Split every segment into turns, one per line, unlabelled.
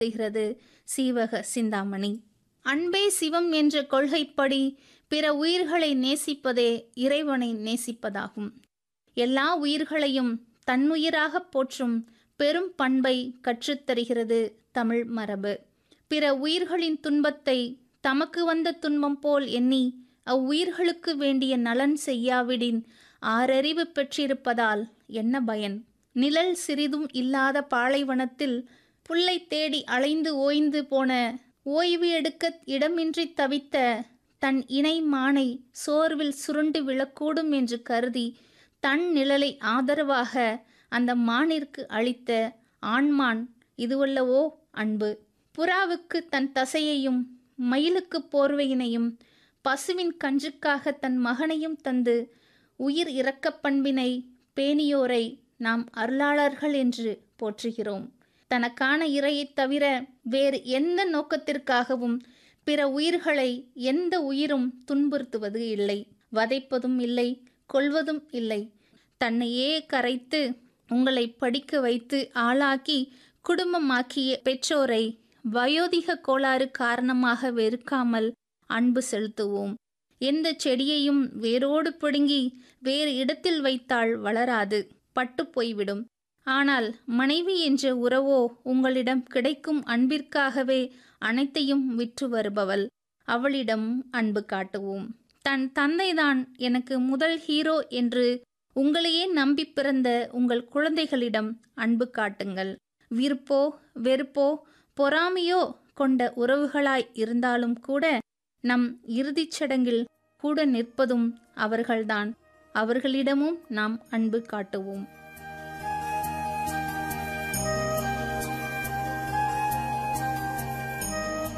செய்கிறது சீவக சிந்தாமணி அன்பே சிவம் என்ற கொள்கைப்படி பிற உயிர்களை நேசிப்பதே இறைவனை நேசிப்பதாகும் எல்லா உயிர்களையும் தன்னுயிராகப் போற்றும் பெரும் பண்பை கற்றுத்தருகிறது தமிழ் மரபு பிற உயிர்களின் துன்பத்தை தமக்கு வந்த துன்பம் போல் எண்ணி அவ்வுயிர்களுக்கு வேண்டிய நலன் செய்யாவிடின் ஆறறிவு பெற்றிருப்பதால் என்ன பயன் நிழல் சிறிதும் இல்லாத பாலைவனத்தில் புல்லை தேடி அலைந்து ஓய்ந்து போன ஓய்வு எடுக்க இடமின்றி தவித்த தன் இணை மானை சோர்வில் சுருண்டு விழக்கூடும் என்று கருதி தன் நிழலை ஆதரவாக அந்த மானிற்கு அளித்த ஆண்மான் இதுவல்லவோ அன்பு புறாவுக்கு தன் தசையையும் மயிலுக்கு போர்வையினையும் பசுவின் கஞ்சுக்காக தன் மகனையும் தந்து உயிர் இரக்கப் பண்பினை பேணியோரை நாம் அருளாளர்கள் என்று போற்றுகிறோம் தனக்கான இரையைத் தவிர வேறு எந்த நோக்கத்திற்காகவும் பிற உயிர்களை எந்த உயிரும் துன்புறுத்துவது இல்லை வதைப்பதும் இல்லை கொள்வதும் இல்லை தன்னையே கரைத்து உங்களை படிக்க வைத்து ஆளாக்கி குடும்பமாக்கிய பெற்றோரை வயோதிக கோளாறு காரணமாக வெறுக்காமல் அன்பு செலுத்துவோம் எந்த செடியையும் வேரோடு பிடுங்கி வேறு இடத்தில் வைத்தால் வளராது பட்டு போய்விடும் ஆனால் மனைவி என்ற உறவோ உங்களிடம் கிடைக்கும் அன்பிற்காகவே அனைத்தையும் விற்று வருபவள் அவளிடம் அன்பு காட்டுவோம் தன் தந்தைதான் எனக்கு முதல் ஹீரோ என்று உங்களையே நம்பி பிறந்த உங்கள் குழந்தைகளிடம் அன்பு காட்டுங்கள் விருப்போ வெறுப்போ பொறாமையோ கொண்ட உறவுகளாய் இருந்தாலும் கூட நம் இறுதிச் சடங்கில் கூட நிற்பதும் அவர்கள்தான் அவர்களிடமும் நாம் அன்பு காட்டுவோம்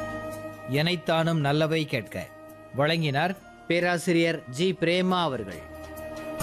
எனைத்தானும் நல்லவை கேட்க வழங்கினார் பேராசிரியர் ஜி பிரேமா அவர்கள்